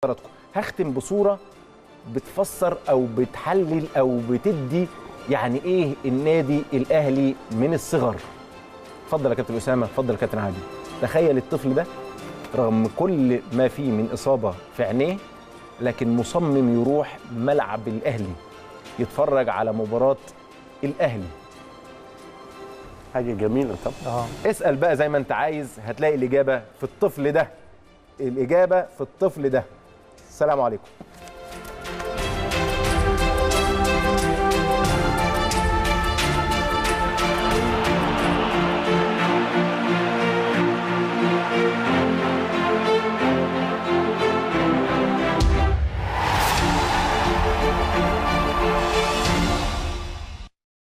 حضراتكم هختم بصوره بتفسر او بتحلل او بتدي يعني ايه النادي الاهلي من الصغر اتفضل يا كابتن اسامه اتفضل يا كابتن عادل تخيل الطفل ده رغم كل ما فيه من اصابه في عينيه لكن مصمم يروح ملعب الاهلي يتفرج على مباراه الاهلي حاجه جميله طبعا اه اسال بقى زي ما انت عايز هتلاقي الاجابه في الطفل ده الاجابه في الطفل ده السلام عليكم